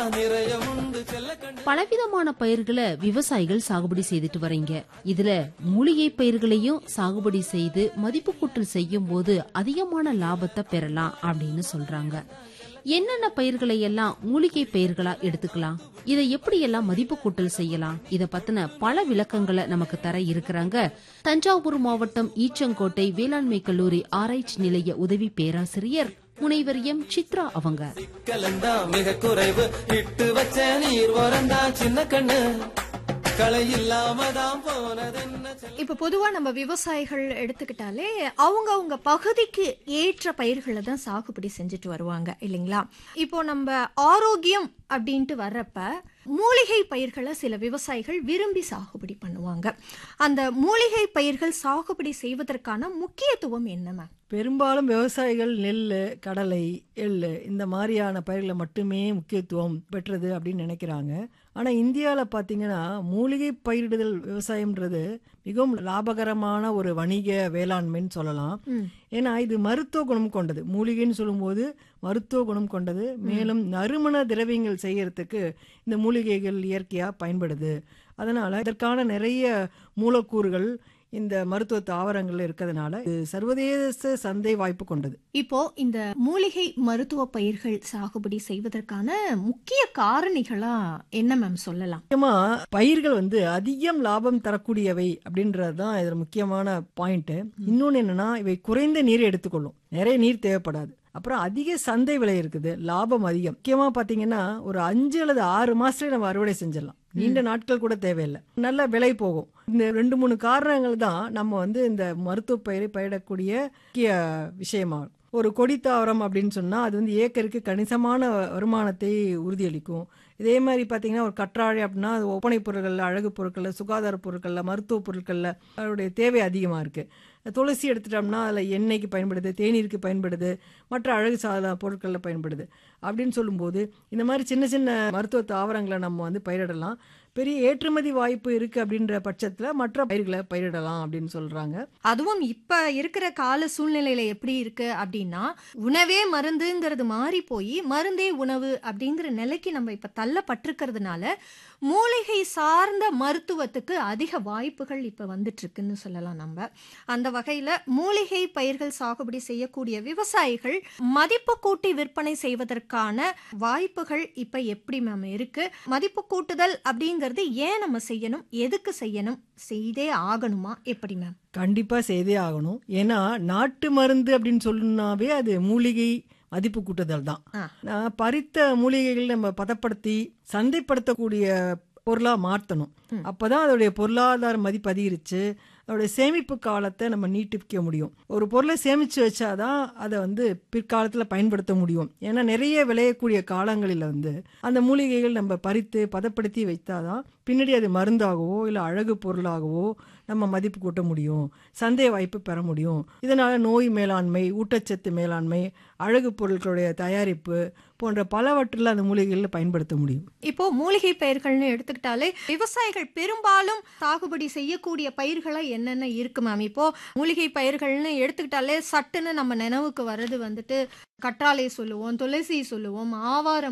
நிறைய உண்டு செல்ல கண்டு பலவிதமான பயிர்களை விவசாயிகள் சாகுபடி செய்துட்டு வரீங்க இதுல மூலிகை பயிர்களையும் சாகுபடி செய்து மதிப்பு கூட்டல் செய்யும் போது அதிகமான லாபத்தை பெறலாம் அப்படின்னு சொல்றாங்க என்னென்ன பயிர்களை எல்லாம் மூலிகை பயிர்களா எடுத்துக்கலாம் இதை எப்படி எல்லாம் மதிப்பு கூட்டல் செய்யலாம் இத பத்தின பல விளக்கங்களை நமக்கு தர இருக்கிறாங்க தஞ்சாவூர் மாவட்டம் ஈச்சங்கோட்டை வேளாண்மை கல்லூரி ஆராய்ச்சி நிலைய உதவி பேராசிரியர் முனைவர் எம் சித்ரா அவங்க கலந்தா மிக குறைவு இட்டு வச்ச நீர் வரந்தா சின்ன கண்ணு களை இல்லாம தான் போனதென்ன செல்ல இப்ப பொதுவா நம்ம விவசாயிகள் எடுத்துக்கிட்டாலே அவங்க அவங்க பகுதிக்கு ஏற்ற பயிர்களை தான் சாகுபடி செஞ்சுட்டு வருவாங்க இல்லைங்களா இப்போ நம்ம ஆரோக்கியம் அப்படின்ட்டு வர்றப்ப மூலிகை பயிர்களை சில விவசாயிகள் விரும்பி சாகுபடி பண்ணுவாங்க அந்த மூலிகை பயிர்கள் சாகுபடி செய்வதற்கான முக்கியத்துவம் என்ன மேம் பெரும்பாலும் விவசாயிகள் நெல் கடலை எள்ளு இந்த மாதிரியான பயிர்களை மட்டுமே முக்கியத்துவம் பெற்றது அப்படின்னு நினைக்கிறாங்க ஆனால் இந்தியாவில் பார்த்தீங்கன்னா மூலிகை பயிரிடுதல் விவசாயம்ன்றது மிகவும் லாபகரமான ஒரு வணிக வேளாண்மைன்னு சொல்லலாம் ஏன்னா இது மருத்துவ குணம் கொண்டது மூலிகைன்னு சொல்லும்போது மருத்துவ குணம் கொண்டது மேலும் நறுமண திரவியங்கள் செய்யறதுக்கு இந்த மூலிகைகள் இயற்கையாக பயன்படுது அதனால இதற்கான நிறைய மூலக்கூறுகள் இந்த மருத்துவ தாவரங்கள் இருக்கிறதுனால இது சர்வதேச சந்தை வாய்ப்பு கொண்டது இப்போ இந்த மூலிகை மருத்துவ பயிர்கள் சாகுபடி செய்வதற்கான முக்கிய காரணிகளா என்ன மேம் சொல்லலாம் முக்கியமா பயிர்கள் வந்து அதிகம் லாபம் தரக்கூடியவை அப்படின்றது தான் இதில் முக்கியமான பாயிண்ட் இன்னொன்று என்னன்னா இவை குறைந்த நீரை எடுத்துக்கொள்ளும் நிறைய நீர் தேவைப்படாது அப்புறம் அதிக சந்தை விலை இருக்குது லாபம் அதிகம் முக்கியமா பாத்தீங்கன்னா ஒரு அஞ்சு அல்லது ஆறு மாசத்துல நம்ம அறுவடை செஞ்சிடலாம் நீண்ட நாட்கள் கூட தேவையில்லை நல்ல விலை போகும் இந்த ரெண்டு மூணு காரணங்கள் தான் நம்ம வந்து இந்த மருத்துவ பயிரை பயிரிடக்கூடிய முக்கிய விஷயமாகும் ஒரு கொடி தாவரம் அப்படின்னு சொன்னா அது வந்து ஏக்கருக்கு கணிசமான வருமானத்தை உறுதியளிக்கும் இதே மாதிரி பார்த்தீங்கன்னா ஒரு கற்றாழை அப்படின்னா அது ஒப்பனை பொருட்களில் அழகு பொருட்களில் சுகாதார பொருட்களில் மருத்துவ பொருட்களில் அதனுடைய தேவை அதிகமாக இருக்குது துளசி எடுத்துட்டோம்னா அதில் எண்ணெய்க்கு பயன்படுது தேநீருக்கு பயன்படுது மற்ற அழகு சாதன பொருட்களில் பயன்படுது அப்படின்னு சொல்லும்போது இந்த மாதிரி சின்ன சின்ன மருத்துவ தாவரங்களை நம்ம வந்து பயிரிடலாம் பெரிய ஏற்றுமதி வாய்ப்பு இருக்குது அப்படின்ற பட்சத்தில் மற்ற பயிர்களை பயிரிடலாம் அப்படின்னு சொல்கிறாங்க அதுவும் இப்ப இருக்கிற கால சூழ்நிலையில எப்படி இருக்கு அப்படின்னா உணவே மருந்துங்கிறது மாறி போய் மருந்தே உணவு அப்படிங்கிற நிலைக்கு நம்ம இப்ப தள்ளப்பட்டிருக்கிறதுனால மூலிகை சார்ந்த மருத்துவத்துக்கு அதிக வாய்ப்புகள் இப்ப வந்துட்டு இருக்குன்னு சொல்லலாம் நம்ம அந்த வகையில மூலிகை பயிர்கள் சாகுபடி செய்யக்கூடிய விவசாயிகள் மதிப்பு கூட்டி விற்பனை செய்வதற்கான வாய்ப்புகள் இப்ப எப்படி மேம் இருக்கு மதிப்பு கூட்டுதல் அப்படிங்கிறது ஏன் நம்ம செய்யணும் எதுக்கு செய்யணும் செய்தே ஆகணுமா எப்படி மேம் கண்டிப்பாக செய்தே ஆகணும் ஏன்னா நாட்டு மருந்து அப்படின்னு சொன்னாவே அது மூலிகை மதிப்பு கூட்டுதல் தான் ஆ. நான் பறித்த மூலிகைகள் நம்ம பதப்படுத்தி சந்தைப்படுத்தக்கூடிய பொருளா மாற்றணும் அப்பதான் அதோடைய பொருளாதார மதிப்பு அதிகரிச்சு அதோடைய சேமிப்பு காலத்தை நம்ம நீட்டிக்க முடியும் ஒரு பொருளை சேமிச்சு வச்சாதான் அதை வந்து பிற்காலத்தில் பயன்படுத்த முடியும் ஏன்னா நிறைய விளையக்கூடிய காலங்களில் வந்து அந்த மூலிகைகள் நம்ம பறித்து பதப்படுத்தி வைத்தாதான் பின்னாடி அது மருந்தாகவோ இல்லை அழகு பொருளாகவோ நம்ம மதிப்பு கூட்ட முடியும் சந்தை வாய்ப்பு பெற முடியும் இதனால நோய் மேலாண்மை ஊட்டச்சத்து மேலாண்மை அழகு பொருட்களுடைய தயாரிப்பு போன்ற பலவற்றில் அந்த மூலிகைகளில் பயன்படுத்த முடியும் இப்போ மூலிகை பயிர்கள்னு எடுத்துக்கிட்டாலே விவசாயிகள் பெரும்பாலும் சாகுபடி செய்யக்கூடிய பயிர்களை என்னென்ன இருக்கு மேம் இப்போ மூலிகை பயிர்கள்னு எடுத்துக்கிட்டாலே சட்டுன்னு நம்ம நினைவுக்கு வர்றது வந்துட்டு கற்றாழை சொல்லுவோம் துளசி சொல்லுவோம் ஆவாரம்